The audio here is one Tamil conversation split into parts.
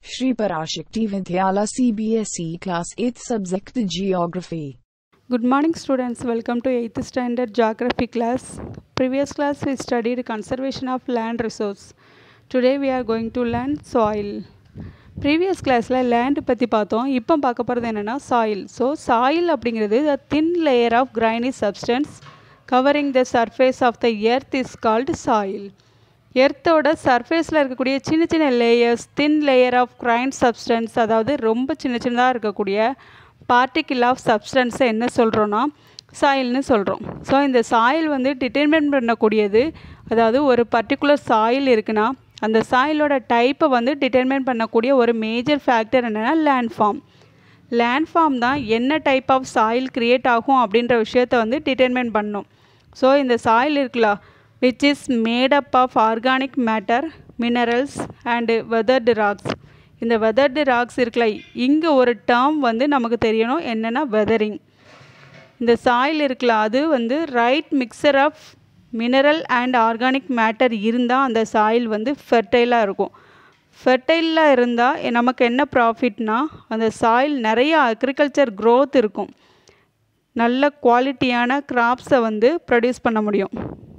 Shri Parashakti Vidyala CBSE Class 8 Subject Geography. Good morning students, welcome to 8th standard geography class. Previous class we studied conservation of land resource. Today we are going to learn soil. Previous கிளாஸில் லேண்டு பற்றி பார்த்தோம் இப்போ பார்க்க போகிறது என்னென்னா சாயில் ஸோ சாயில் அப்படிங்கிறது the thin layer of grainy substance covering the surface of the earth is called soil எர்த்தோட சர்ஃபேஸில் இருக்கக்கூடிய சின்ன சின்ன layers thin layer of grain substance அதாவது ரொம்ப சின்ன சின்னதாக இருக்கக்கூடிய பார்ட்டிக்கிள் ஆஃப் சப்ஸ்டன்ஸை என்ன சொல்கிறோன்னா சாயில்னு சொல்கிறோம் ஸோ இந்த சாயில் வந்து டிட்டர்மின் பண்ணக்கூடியது அதாவது ஒரு பர்டிகுலர் சாயில் இருக்குன்னா அந்த சாயிலோட டைப்பை வந்து டிட்டர்மின் பண்ணக்கூடிய ஒரு மேஜர் ஃபேக்டர் என்னென்னா லேண்ட் ஃபார்ம் லேண்ட் ஃபார்ம் தான் என்ன டைப் ஆஃப் சாயில் க்ரியேட் ஆகும் அப்படின்ற விஷயத்தை வந்து டிட்டர்மின் பண்ணும் ஸோ இந்த சாயில் இருக்குல்ல which is made up of organic matter minerals and weathered rocks இந்த வெதர்டு ராக்ஸ் இருக்குல்ல இங்கே ஒரு டேர்ம் வந்து நமக்கு தெரியணும் என்னென்னா வெதரிங் இந்த சாயில் இருக்குல்ல அது வந்து right mixture of mineral and organic matter இருந்தால் அந்த சாயில் வந்து ஃபெர்டைலாக இருக்கும் ஃபெர்டைலாக இருந்தால் நமக்கு என்ன ப்ராஃபிட்னா அந்த சாயில் நிறைய அக்ரிகல்ச்சர் க்ரோத் இருக்கும் நல்ல குவாலிட்டியான கிராப்ஸை வந்து ப்ரொடியூஸ் பண்ண முடியும்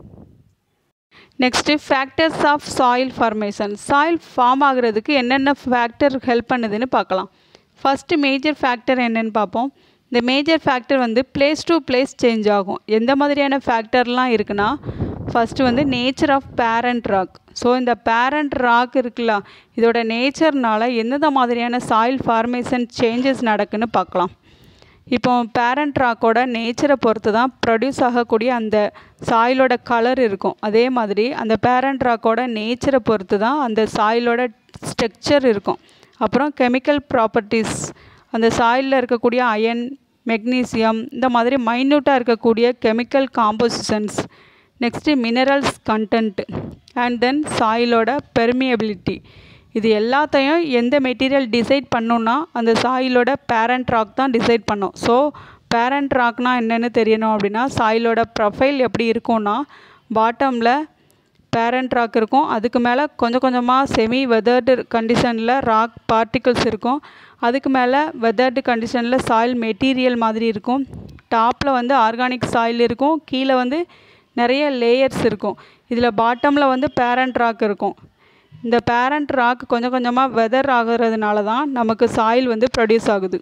next factors of soil formation soil form ஆகுறதுக்கு என்னென்ன ஃபேக்டர் ஹெல்ப் பண்ணுதுன்னு பார்க்கலாம் ஃபஸ்ட்டு மேஜர் ஃபேக்டர் என்னென்னு பார்ப்போம் இந்த மேஜர் ஃபேக்டர் வந்து பிளேஸ் டு பிளேஸ் சேஞ்ச் ஆகும் எந்த மாதிரியான ஃபேக்டர்லாம் இருக்குன்னா ஃபஸ்ட்டு வந்து nature of parent rock so இந்த பேரண்ட் ராக் இருக்குல்ல இதோட நேச்சர்னால எந்தெந்த மாதிரியான சாயில் ஃபார்மேஷன் சேஞ்சஸ் நடக்குன்னு பார்க்கலாம் இப்போ பேரண்ட் ராக்கோட நேச்சரை பொறுத்து தான் ப்ரொடியூஸ் ஆகக்கூடிய அந்த சாயிலோட கலர் இருக்கும் அதே மாதிரி அந்த பேரண்ட் ராக்கோட நேச்சரை பொறுத்து தான் அந்த சாயிலோட ஸ்ட்ரக்சர் இருக்கும் அப்புறம் கெமிக்கல் ப்ராப்பர்ட்டிஸ் அந்த சாயிலில் இருக்கக்கூடிய அயன் மெக்னீசியம் இந்த மாதிரி மைன்யூட்டாக இருக்கக்கூடிய chemical compositions next minerals content and then சாயிலோட பெர்மியபிலிட்டி இது எல்லாத்தையும் எந்த மெட்டீரியல் டிசைட் பண்ணுன்னா அந்த சாயிலோட பேரண்ட் ராக் தான் டிசைட் பண்ணும் ஸோ பேரண்ட் ராக்னா என்னென்னு தெரியணும் அப்படின்னா சாயிலோட ப்ரொஃபைல் எப்படி இருக்கும்னா பாட்டமில் பேரண்ட் ராக் இருக்கும் அதுக்கு மேலே கொஞ்சம் கொஞ்சமாக செமி வெதர்டு கண்டிஷனில் ராக் பார்ட்டிகிள்ஸ் இருக்கும் அதுக்கு மேலே வெதர்டு கண்டிஷனில் சாயில் மெட்டீரியல் மாதிரி இருக்கும் டாப்பில் வந்து ஆர்கானிக் சாயில் இருக்கும் கீழே வந்து நிறைய லேயர்ஸ் இருக்கும் இதில் பாட்டமில் வந்து பேரண்ட் ராக் இருக்கும் இந்த பேரண்ட் ராக் கொஞ்சம் கொஞ்சமாக வெதர் ஆகிறதுனால தான் நமக்கு சாயில் வந்து ப்ரொடியூஸ் ஆகுது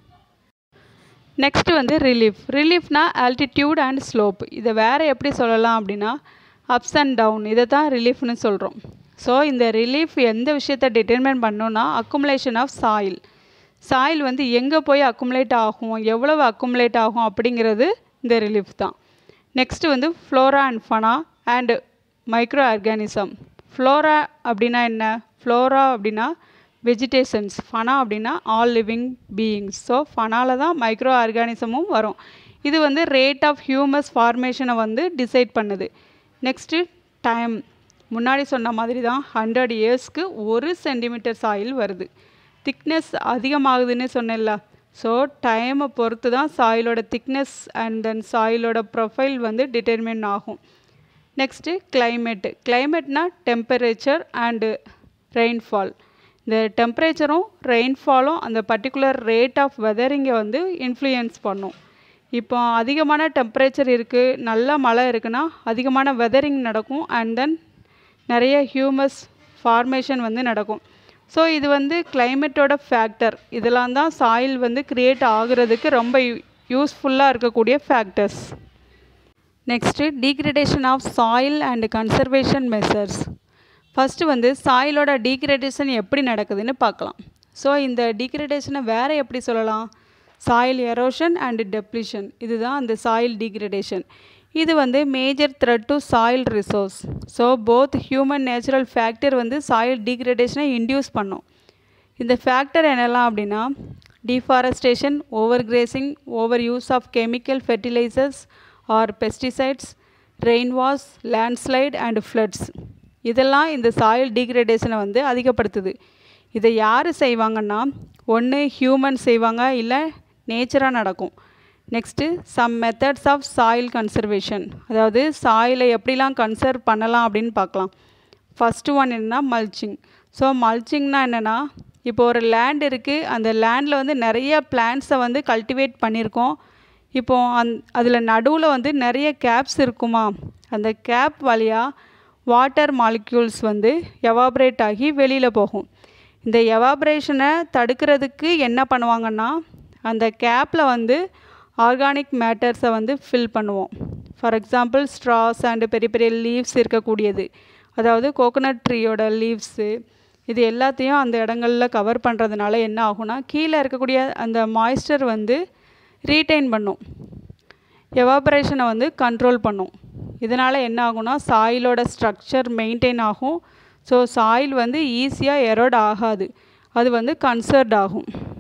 நெக்ஸ்ட் வந்து ரிலீஃப் ரிலீஃப்னா ஆல்டிடியூட் அண்ட் ஸ்லோப் இதை வேறு எப்படி சொல்லலாம் அப்படின்னா அப்ஸ் அண்ட் டவுன் இதை தான் ரிலீஃப்னு சொல்கிறோம் ஸோ இந்த ரிலீஃப் எந்த விஷயத்தை டிட்டர்மைன் பண்ணோன்னா அக்குமுலேஷன் ஆஃப் சாயில் சாயில் வந்து எங்கே போய் அக்குமுலேட் ஆகும் எவ்வளவு அக்குமுலேட் ஆகும் அப்படிங்கிறது இந்த ரிலீஃப் தான் நெக்ஸ்ட்டு வந்து flora and fauna and micro organism flora அப்படின்னா என்ன ஃப்ளோரா அப்படின்னா வெஜிடேஷன்ஸ் ஃபனா அப்படின்னா ஆல் லிவிங் பீயிங்ஸ் ஸோ ஃபனால தான் மைக்ரோ ஆர்கானிசமும் வரும் இது வந்து ரேட் ஆஃப் ஹியூமஸ் ஃபார்மேஷனை வந்து டிசைட் பண்ணுது நெக்ஸ்ட்டு டைம் முன்னாடி சொன்ன மாதிரி தான் ஹண்ட்ரட் இயர்ஸ்க்கு ஒரு சென்டிமீட்டர் சாயில் வருது திக்னஸ் அதிகமாகுதுன்னு சொன்னேன்ல ஸோ டைமை பொறுத்து தான் சாயிலோட திக்னஸ் அண்ட் தென் சாயிலோட ப்ரொஃபைல் வந்து டிட்டர்மின் ஆகும் நெக்ஸ்ட்டு கிளைமேட்டு கிளைமேட்னா டெம்பரேச்சர் அண்டு ரெயின்ஃபால் இந்த டெம்பரேச்சரும் ரெயின்ஃபாலும் அந்த பர்டிகுலர் ரேட் ஆஃப் வெதரிங்கை வந்து இன்ஃப்ளூயன்ஸ் பண்ணும் இப்போ அதிகமான டெம்பரேச்சர் இருக்குது நல்ல மழை இருக்குன்னா அதிகமான வெதரிங் நடக்கும் அண்ட் தென் நிறைய ஹியூமஸ் ஃபார்மேஷன் வந்து நடக்கும் ஸோ இது வந்து கிளைமேட்டோட ஃபேக்டர் இதெல்லாம் தான் சாயில் வந்து க்ரியேட் ஆகுறதுக்கு ரொம்ப யூஸ்ஃபுல்லாக இருக்கக்கூடிய factors next degradation of soil and conservation measures first வந்து சாயிலோட டீக்ரடேஷன் எப்படி நடக்குதுன்னு பார்க்கலாம் ஸோ இந்த டீக்ரடேஷனை வேறு எப்படி சொல்லலாம் சாயில் எரோஷன் அண்டு டெப்ளிஷன் இதுதான் அந்த சாயில் டீக்ரடேஷன் இது வந்து major threat to soil resource so both human natural factor வந்து சாயில் டீக்ரடேஷனை இன்டியூஸ் பண்ணும் இந்த ஃபேக்டர் என்னெல்லாம் அப்படின்னா deforestation over grazing over use of chemical fertilizers or pesticides rain wash landslide and floods இதெல்லாம் இந்த சாயில் டீக்ரடேஷனை வந்து அதிகப்படுத்துது இதை யார் செய்வாங்கன்னா ஒன்று ஹியூமன் செய்வாங்க இல்லை நேச்சராக நடக்கும் next some methods of soil conservation அதாவது சாயிலை எப்படிலாம் கன்சர்வ் பண்ணலாம் அப்படின்னு பார்க்கலாம் ஃபஸ்ட்டு ஒன் என்னென்னா மல்ச்சிங் ஸோ மல்ச்சிங்னா என்னென்னா இப்போ ஒரு லேண்ட் இருக்குது அந்த லேண்டில் வந்து நிறைய பிளான்ட்ஸை வந்து கல்டிவேட் பண்ணியிருக்கோம் இப்போ அந் அதில் நடுவில் வந்து நிறைய கேப்ஸ் இருக்குமா அந்த கேப் வழியாக வாட்டர் மாலிக்யூல்ஸ் வந்து எவாப்ரேட் ஆகி வெளியில் போகும் இந்த எவாப்ரேஷனை தடுக்கிறதுக்கு என்ன பண்ணுவாங்கன்னா அந்த கேப்பில் வந்து ஆர்கானிக் மேட்டர்ஸை வந்து ஃபில் பண்ணுவோம் ஃபார் எக்ஸாம்பிள் ஸ்ட்ராஸ் அண்டு பெரிய பெரிய லீவ்ஸ் இருக்கக்கூடியது அதாவது கோகோனட் ட்ரீயோட லீவ்ஸு இது எல்லாத்தையும் அந்த இடங்களில் கவர் பண்ணுறதுனால என்ன ஆகும்னா கீழே இருக்கக்கூடிய அந்த மாய்ஸ்டர் வந்து ரீட்டைன் பண்ணும் எவாபரேஷனை வந்து கண்ட்ரோல் பண்ணும் இதனால் என்ன ஆகும்னா சாயிலோட ஸ்ட்ரக்சர் மெயின்டைன் ஆகும் ஸோ சாயில் வந்து ஈஸியாக எரோட் ஆகாது அது வந்து கன்சர்ட் ஆகும்